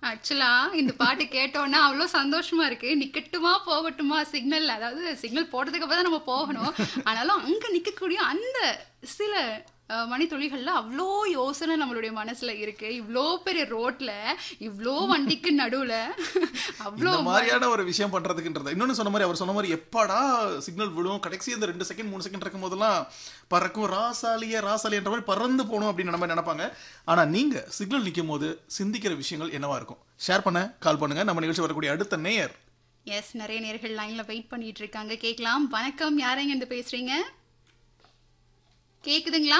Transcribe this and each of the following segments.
ஆக்சுவலா இந்த பாட்டு கேட்டோன்னா அவ்வளோ சந்தோஷமா இருக்கு நிக்கட்டுமா போகட்டுமா சிக்னல் அதாவது சிக்னல் போட்டதுக்கு அப்புறம் தான் நம்ம போகணும் ஆனாலும் அங்க நிக்கக்கூடிய அந்த சில அஹ், மணித்துளிகள்ல அவ்வளோ யோசனை நம்மளுடைய மனசுல இருக்கு இவ்வளோ பெரிய ரோட்ல இவ்வளோ வண்டிக்கு நடுவுல அவ்வளோ இந்த மாதிரியான ஒரு விஷயம் பண்றதுக்குன்றது இன்னொன்னு சொன்ன மாதிரி அவர் சொன்ன மாதிரி எப்படா சிக்னல் விழும் கடைசி அந்த ரெண்டு செகண்ட் மூணு செகண்ட் இருக்கும் போதெல்லாம் பறக்கும் ராசாலிய ராசாலியன்ற மாதிரி பறந்து போகணும் அப்படின்னு நம்ம நினைப்பாங்க ஆனா நீங்க சிக்னல் நிற்கும் போது சிந்திக்கிற விஷயங்கள் என்னவா இருக்கும் ஷேர் பண்ண கால் பண்ணுங்க நம்ம நிகழ்ச்சி வரக்கூடிய அடுத்த நேயர் எஸ் நிறைய நேர்கள் லைன்ல வெயிட் பண்ணிட்டு இருக்காங்க கேட்கலாம் வணக்கம் யாரைங்க இருந்து பேசுறீங்க கேக்குதுங்களா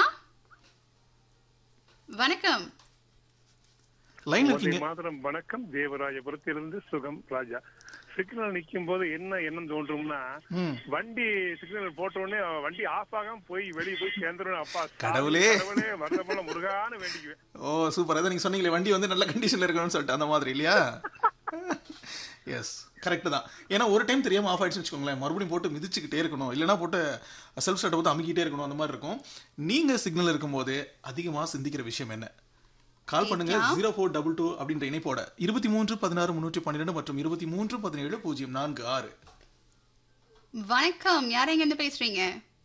வணக்கம் லைன்ல கோட்டை இருக்கீங்க மாதரம் வணக்கம் தேவராஜபுரத்திலிருந்து சுகம் ராஜா சிக்னல் நிக்கும் போது என்ன எண்ணம் தோன்றும்னா ம். வண்டி சிக்னல் போட்ட உடனே வண்டி ஆஃப் ஆகாம போய் வெளியே போய் சேர்ந்துரும் அப்பா சாமி, கடவுளே. கடவுளே வரதமல்ல முருகான்னு வேண்டிக்குவேன் ஓ சூப்பர் அதான் நீங்க சொன்னீங்களே வண்டி வந்து நல்ல கண்டிஷன்ல இருக்கணும்னு சொல்லிட்டு அந்த மாதிரி இல்லையா எஸ் கரெக்ட் தான் ஏன்னா ஒரு டைம் தெரியாம ஆஃப் ஆயிடுச்சுன்னு வச்சுக்கோங்களேன் மறுபடியும் போட்டு மிதிச்சுக்கிட்டே இருக்கணும் இல்லைன்னா போட்டு செல்ஃப் ஸ்டார்ட் போட்டு அமுக்கிட்டே இருக்கணும் அந்த மாதிரி இருக்கும் நீங்க சிக்னல் இருக்கும்போது அதிகமா சிந்திக்கிற விஷயம் என்ன கால் பண்ணுங்க ஜீரோ ஃபோர் டபுள் டூ அப்படின்ற இணைப்போட இருபத்தி மூன்று பதினாறு முன்னூற்றி பன்னிரெண்டு மற்றும் இருபத்தி மூன்று பதினேழு பூஜ்ஜியம் நான்கு ஆறு வணக்கம் யாரைங்க இருந்து பேசுறீங்க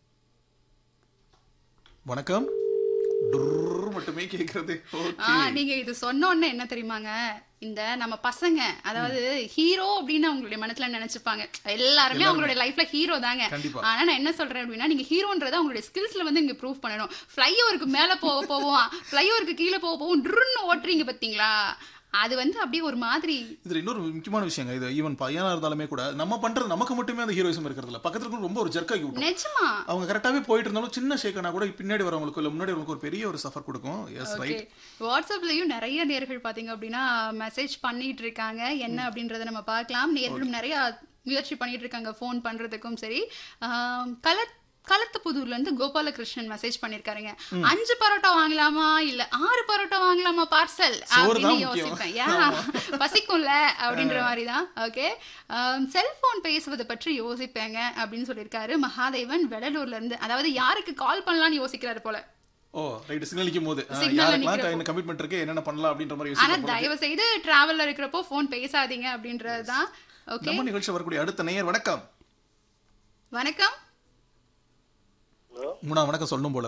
வணக்கம் டுர்ர் மட்டுமே கேட்கறது ஆ ஓகே நீங்க இது சொன்ன உடனே என்ன தெரியுமாங்க இந்த நம்ம பசங்க அதாவது ஹீரோ அப்படின்னு அவங்களுடைய மனசுல நினைச்சுப்பாங்க எல்லாருமே அவங்களுடைய லைஃப்ல ஹீரோ தாங்க கண்டிப்பா. ஆனா நான் என்ன சொல்றேன் அப்படின்னா நீங்க ஹீரோன்றத அவங்களுடைய ஸ்கில்ஸ்ல வந்து நீங்க ப்ரூவ் பண்ணணும் ஃப்ளைஓவருக்கு மேல போக போவோம் ஃப்ளைஓவருக்கு கீழே போக போவோம் ட்ருன்னு ஓட்டுறீங்க பாத்தீங்களா அது வந்து அப்படியே ஒரு மாதிரி இதுல இன்னொரு முக்கியமான விஷயங்க இது ஈவன் பையனா இருந்தாலுமே கூட நம்ம பண்றது நமக்கு மட்டுமே அந்த ஹீரோயிசம் இருக்கிறது இல்ல பக்கத்துல இருக்கிறவங்க ரொம்ப ஒரு ஜர்க்காகி விட்டோம் நிஜமா அவங்க கரெக்டாவே போயிட்டு இருந்தாலும் சின்ன ஷேக்கனா கூட பின்னாடி வரவங்களுக்கு இல்ல முன்னாடி வரவங்களுக்கு ஒரு பெரிய ஒரு சஃபர் கொடுக்கும் எஸ் ஓகே ரைட் வாட்ஸ்அப்லயும் நிறைய நேர்கள் பாத்தீங்க அப்படின்னா மெசேஜ் பண்ணிட்டு இருக்காங்க என்ன அப்படின்றத நம்ம பார்க்கலாம் நேர்களும் நிறைய முயற்சி பண்ணிட்டு இருக்காங்க ஃபோன் பண்றதுக்கும் சரி ஆம், கலத் களத்துப்புதூர்ல இருந்து கோபாலகிருஷ்ணன் மெசேஜ் பண்ணிருக்காருங்க அஞ்சு பரோட்டா வாங்கலாமா இல்ல ஆறு பரோட்டா வாங்கலாமா பார்சல் சோறு அப்படின்னு தான் முக்கியம். யோசிப்பேன் யா பசிக்கும்ல அப்படின்ற மாதிரி தான் ஓகே செல்போன் பேசுவதை பற்றி யோசிப்பேங்க அப்படின்னு சொல்லியிருக்காரு மகாதேவன் வெடலூர்ல இருந்து அதாவது யாருக்கு கால் பண்ணலாம்னு யோசிக்கிறாரு போல ஓ ரைட் சிக்னல் நிக்கும் போது ஆ, Signal யாருக்கெல்லாம் நிக்கிறப்போ. என்ன கமிட்மெண்ட் இருக்கு என்னென்ன பண்ணலாம் அப்படின்ற மாதிரி ஆனா யோசிச்சு தயவு செய்து டிராவல்ல இருக்கிறப்போ ஃபோன் பேசாதீங்க அப்படின்றது தான் ஓகே நம்ம நிகழ்ச்சி வரக்கூடிய அடுத்த நேயர் வணக்கம் வணக்கம் மூணாம் வணக்கம் சொல்லணும் போல